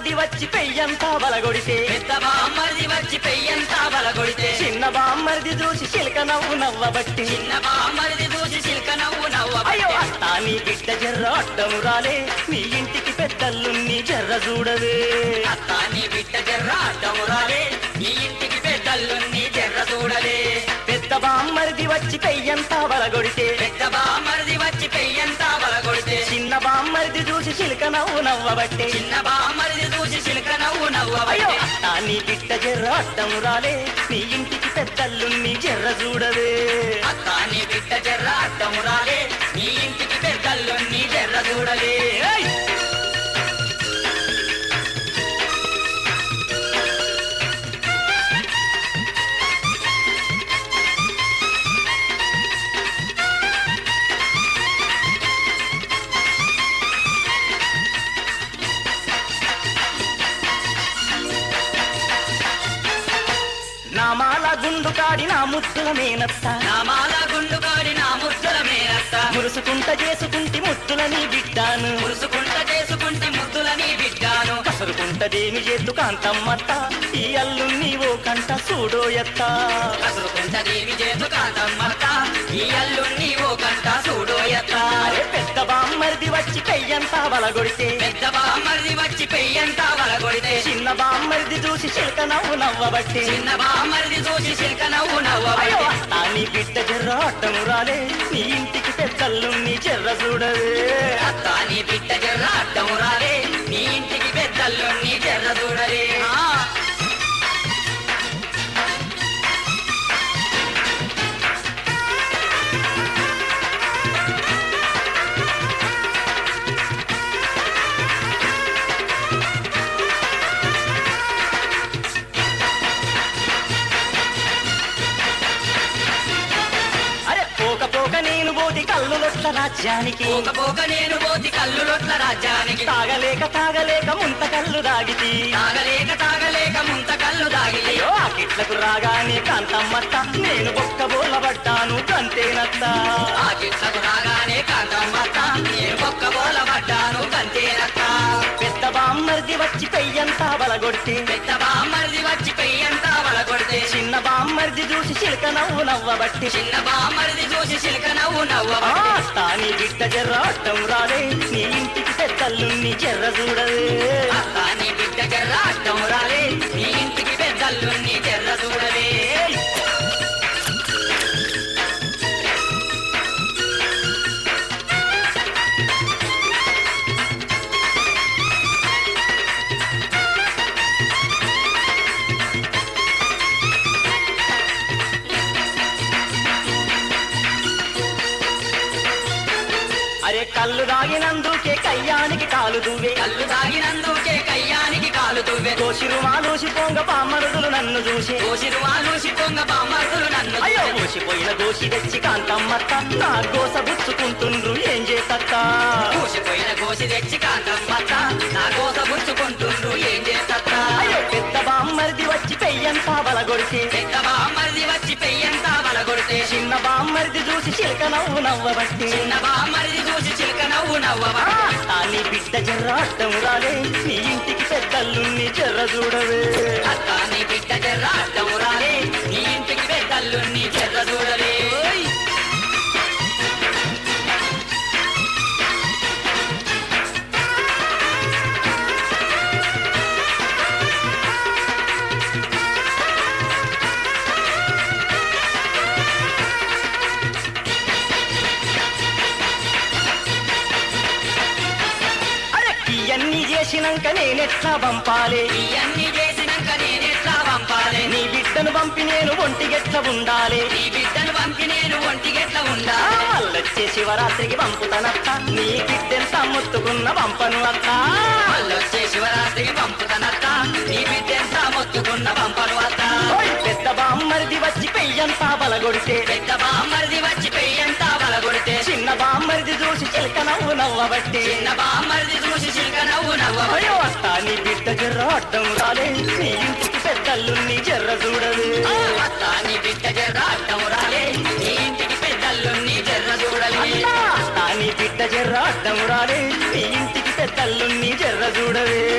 బామ్మర్ది వచ్చి పెయ్యంతా బలగొడితే పెద్ద బామ్మరిది వచ్చి పెయ్యంతా బలగొడితే చిన్న బామ్మర్ది చూసి చిలక నవ్వు నవ్వబట్టి చిన్న బామ్మరిది చూసి చిల్క నవ్వు నవ్వ అయ్యో అత్తా నీ బిడ్డ జర్ర అడ్డము రాలే నీ ఇంటికి పెద్దల్లు నీ జర్ర చూడవే అత్త నీ బిడ్డ జర్ర అడ్డము రాలే నీ ఇంటికి పెద్దల్లు నీ జర్ర చూడలే పెద్ద బామ్మర్ది వచ్చి పెయ్యంతా బలగొడితే పెద్ద బామ్మరిది వచ్చి పెయ్యంతా బలగొడితే చిన్న బామ్మర్ది చూసి చిలక నవ్వు నవ్వబట్టే చిన్న బామ్మరిది చూసి చిల్క నవ్వు నవ్వ అయ్యో అత్తా నీ బిడ్డ జర్ర అడ్డము రాలే నీ ఇంటికి పెద్దల్లు నీ జర్ర చూడవే అత్త నీ బిడ్డ జర్ర అడ్డము రాలే నీ ఇంటికి పెద్దల్లు నీ జర్ర చూడలే ఏయ్! నామాల గుండు కాడి నా ముద్దుల మేనత్త నా మాల గుండు కాడి నా ముద్దుల మేనత్త మురుసుకుంట చేసుకుంటి ముద్దులని బిడ్డాను మురుసుకుంట చేసుకుంటే ముద్దులని బిడ్డాను కసురుకుంటదేమి చేతు కాంతమ్మత్త ఈ అల్లు నీవో కంట చూడోయత్త కసురుకుంట దేవి చేతు కాంతమ్మత్త ఈ అల్లుణ్ణి ఓ కంట చూడోయత్త అరే పెద్ద బామ్మరిది వచ్చి పెయ్యంతా బలగొడితే పెద్ద బామ్మరిది వచ్చి పెయ్యంతా వలగొడితే చిన్న బామ్మరిది చూసి చిలక నవ్వు నవ్వబట్టి చిన్న బామ్మరిది చూసి చిల్క నవ్వు అయ్యో నవ్వ అత్తా నీ బిడ్డ జర్ర అడ్డము రాలే నీ ఇంటికి పెద్దల్లు నీ జర్ర చూడవే అత్త నీ బిడ్డ జర్ర అడ్డము రాలే నీ ఇంటికి పెద్దల్లుణ్ణి జర్ర చూడలే ఆ, అరే పోక పోక నేను పోతి కళ్ళు లొట్ల రాజ్యానికి పోక పోక నేను పోతి కళ్ళు రొట్ల రాజ్యానికి తాగలేక తాగలేక ముంత కళ్ళు దాగితి తాగలేక తాగలేక ముంత కళ్ళు దాగితే అయ్యో ఆ కిట్లకు రాగానే కాంతమ్మత్త నేను బొక్క బోలబడ్డాను కంతేనత్త ఆ గిట్లకు రాగానే కాంతమ్మత్త నేను ఒక్క బోల పడ్డాను కంతేనత్త పెద్ద బామ్మర్ది వచ్చి పెయ్యంతా బలగొడితే పెద్ద బామ్మరిది వచ్చి పెయ్యంతా వలగొడితే చిన్న బామ్మర్ది చూసి చిలక నవ్వు నవ్వబట్టి చిన్న బామ్మరిది చూసి చిలక నవ్వు నవ్వ ఆ, తాని బిడ్డ జర్ర అడ్డం రాలే నీ ఇంటికి పెద్దల్లు నీ జర్ర చూడవే అత్త నీ బిడ్డ జర్ర అడ్డం రాలే నీ ఇంటికి పెద్దల్లు నీ జర్ర చూడలే అరే కళ్ళు దాగినందుకే కయ్యానికి కాలు దువ్వే కళ్ళు తాగినందుకే కయ్యానికి కాలు తువ్వె దోషిరు మాలోసి పొంగ పామరుదులు నన్ను చూసి కోసిరు వాలూసి పొంగ బామ్మరుదులు నన్ను అయ్యో మూసిపోయిన దోషి తెచ్చి కాంతమ్మత్త నా గోస బుచ్చుకుంటుండ్రు ఏం చేతత్త కూసిపోయిన కోసి తెచ్చి కాంతమ్మత్త నా కోస పుచ్చుకుంటుండ్రు ఏం చేస్తత్తా అయ్యో పెద్ద బామ్మర్ది వచ్చి పెయ్యంతా బలగొడితే పెద్ద బామ్మరిది వచ్చి పెయ్యంతా వలగొడితే చిన్న బామ్మర్ది చూసి చిలక నవ్వు నవ్వబట్టి చిన్న బామ్మరిది చూసి చిలక నవ్వు నవ్వవ ఆ నీ బిడ్డ జర్ర అడ్డం రాలే నీ ఇంటికి పెద్దల్లు నీ జర్ర చూడవే అత్త నీ బిడ్డ జర్ర అడ్డము రాలే నీ ఇంటికి పెద్దల్లు నీ జర్ర చూడలే అరే ఇవన్నీ చేసినాక నేనెట్లా పంపాలే ఇవన్నీ చేసినాక నేనెట్లా పంపాలి నీ బిడ్డను పంపి నేను ఒంటిగెట్ల ఉండాలి నీ బిడ్డను పంపి నేను ఒంటిగెట్ల ఉండా ఆ, మళ్ళొచ్చే శివరాత్రికి పంపుతానత్త నీ బిడ్డెంత మొత్తుకున్న పంపను అత్త మళ్ళొచ్చే శివరాత్రికి పంపుతానత్త నీ బిడ్డెంత మొత్తుకున్న పంపను అత్త ఓయ్ పెద్ద బామ్మరిది వచ్చి పెయ్యంతా బలగొడితే పెద్ద బామ్మరిది వచ్చి పెయ్యంతా బలగొడితే చిన్న బామ్మరిది చూసి చిలక నవ్వు నవ్వబట్టి చిన్న బామ్మరిది చూసి చిలక నవ్వు నవ్వ అయ్యో అత్త నీ బిడ్డ జర్ర అడ్డం రాలే నీ ఇంటికి పెద్దల్లు నీ జర్ర చూడవే అత్త నీ బిడ్డ జర్ర అడ్డం రాలే నీ ఇంటికి పెద్దల్లు నీ జర్ర చూడలే అత్త నీ బిడ్డ జర్ర అడ్డం రాలే నీ ఇంటికి పెద్దల్లు నీ జర్ర చూడవే